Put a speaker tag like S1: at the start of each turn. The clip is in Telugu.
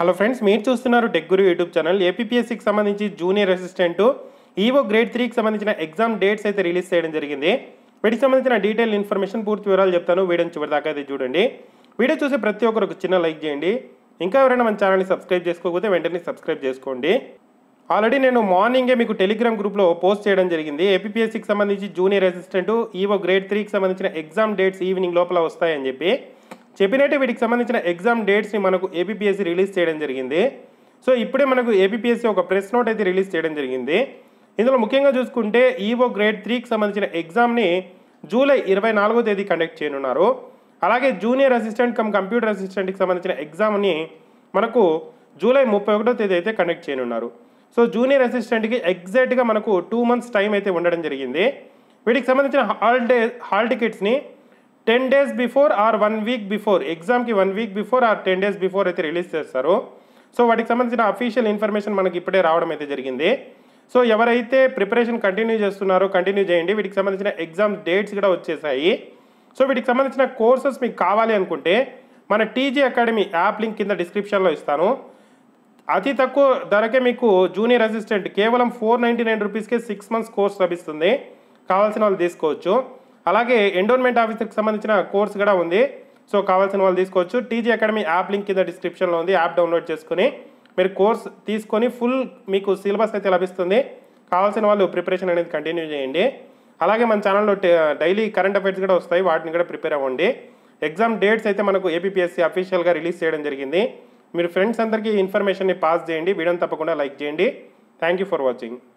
S1: హలో ఫ్రెండ్స్ మీరు చూస్తున్నారు టెక్ గురు యూట్యూబ్ ఛానల్ ఏపీఎస్సికి సంబంధించి జూనియర్ అసిస్టెంట్ ఈవో గ్రేడ్ త్రీకి సంబంధించిన ఎగ్జామ్ డేట్స్ అయితే రిలీజ్ చేయడం జరిగింది వీటికి సంబంధించిన డీటెయిల్ ఇన్ఫర్మేషన్ పూర్తి వివరాలు చెప్తాను వీడియోని చివరి దాకా అయితే చూడండి వీడియో చూసే ప్రతి ఒక్కరు ఒక చిన్న లైక్ చేయండి ఇంకా ఎవరైనా మన ఛానల్ని సబ్స్క్రైబ్ చేసుకోకపోతే వెంటనే సబ్స్క్రైబ్ చేసుకోండి ఆల్రెడీ నేను మార్నింగే మీకు టెలిగ్రామ్ గ్రూప్లో పోస్ట్ చేయడం జరిగింది ఏపీఎస్సికి సంబంధించి జూనియర్ అసిస్టెంట్ ఈవో గ్రేడ్ త్రీకి సంబంధించిన ఎగ్జామ్ డేట్స్ ఈవినింగ్ లోపల వస్తాయని చెప్పి చెప్పినట్టే వీటికి సంబంధించిన ఎగ్జామ్ డేట్స్ని మనకు ఏపీఎస్సి రిలీజ్ చేయడం జరిగింది సో ఇప్పుడే మనకు ఏపీఎస్సి ఒక ప్రెస్ నోట్ అయితే రిలీజ్ చేయడం జరిగింది ఇందులో ముఖ్యంగా చూసుకుంటే ఈవో గ్రేడ్ త్రీకి సంబంధించిన ఎగ్జామ్ని జూలై ఇరవై నాలుగో తేదీ కండక్ట్ చేయనున్నారు అలాగే జూనియర్ అసిస్టెంట్ కమ్ కంప్యూటర్ అసిస్టెంట్కి సంబంధించిన ఎగ్జామ్ని మనకు జూలై ముప్పై ఒకటో తేదీ అయితే కండక్ట్ చేయనున్నారు సో జూనియర్ అసిస్టెంట్కి ఎగ్జాక్ట్గా మనకు టూ మంత్స్ టైం అయితే ఉండడం జరిగింది వీటికి సంబంధించిన హాల్ డే హాల్ టికెట్స్ని ten days before or one week before ఎగ్జామ్కి one week before or ten days before అయితే రిలీజ్ చేస్తారు సో వాటికి సంబంధించిన అఫీషియల్ ఇన్ఫర్మేషన్ మనకి ఇప్పుడే రావడం అయితే జరిగింది సో ఎవరైతే ప్రిపరేషన్ కంటిన్యూ చేస్తున్నారో కంటిన్యూ చేయండి వీటికి సంబంధించిన ఎగ్జామ్ డేట్స్ కూడా వచ్చేసాయి సో వీటికి సంబంధించిన కోర్సెస్ మీకు కావాలి అనుకుంటే మన టీజీ అకాడమీ యాప్ లింక్ కింద డిస్క్రిప్షన్లో ఇస్తాను అతి తక్కువ ధరకే మీకు జూనియర్ అసిస్టెంట్ కేవలం ఫోర్ నైంటీ నైన్ రూపీస్కే సిక్స్ మంత్స్ కోర్స్ లభిస్తుంది కావాల్సిన వాళ్ళు తీసుకోవచ్చు అలాగే ఎండోన్మెంట్ ఆఫీసర్కి సంబంధించిన కోర్స్ కూడా ఉంది సో కావాల్సిన వాళ్ళు తీసుకోవచ్చు టీజీ అకాడమీ యాప్ లింక్ కింద డిస్క్రిప్షన్లో ఉంది యాప్ డౌన్లోడ్ చేసుకుని మీరు కోర్స్ తీసుకొని ఫుల్ మీకు సిలబస్ అయితే లభిస్తుంది కావాల్సిన వాళ్ళు ప్రిపరేషన్ అనేది కంటిన్యూ చేయండి అలాగే మన ఛానల్లో డైలీ కరెంట్ అఫైర్స్ కూడా వస్తాయి వాటిని కూడా ప్రిపేర్ అవ్వండి ఎగ్జామ్ డేట్స్ అయితే మనకు ఏపీఎస్సీ అఫీషియల్గా రిలీజ్ చేయడం జరిగింది మీరు ఫ్రెండ్స్ అందరికీ ఇన్ఫర్మేషన్ని పాస్ చేయండి వీడియోని తప్పకుండా లైక్ చేయండి థ్యాంక్ యూ ఫర్ వాచింగ్